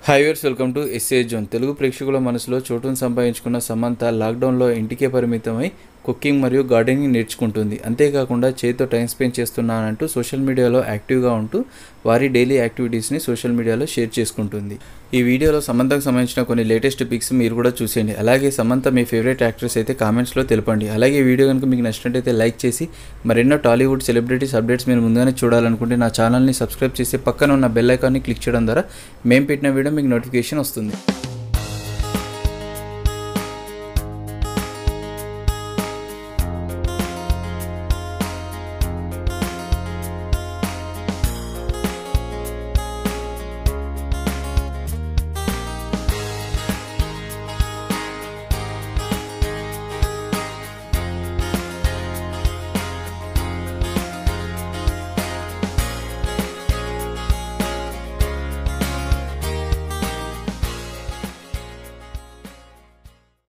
హైవేర్స్ welcome to S A zone Telugu ప్రేక్షకుల మనసులో చోటును సంపాదించుకున్న సమంత లాక్డౌన్లో ఇంటికే పరిమితమై కుకింగ్ మరియు గార్డెనింగ్ నేర్చుకుంటుంది అంతేకాకుండా చేతితో టైం స్పెండ్ చేస్తున్నానంటూ సోషల్ మీడియాలో యాక్టివ్గా ఉంటూ వారి డైలీ యాక్టివిటీస్ని సోషల్ మీడియాలో షేర్ చేసుకుంటుంది ఈ వీడియోలో సమంతకు సంబంధించిన కొన్ని లేటెస్ట్ పిక్స్ మీరు కూడా చూసేయండి అలాగే సమంత మీ ఫేవరెట్ యాక్ట్రెస్ అయితే కామెంట్స్లో తెలపండి అలాగే ఈ వీడియో కనుక మీకు నచ్చినట్టయితే లైక్ చేసి మరెన్నో టాలీవుడ్ సెలబ్రిటీస్ అప్డేట్స్ మీరు ముందుగానే చూడాలనుకుంటే నా ఛానల్ని సబ్స్క్రైబ్ చేసి పక్కన ఉన్న బెల్ ఐకాన్ని క్లిక్ చేయడం ద్వారా మేము పెట్టిన వీడియో మీకు నోటిఫికేషన్ వస్తుంది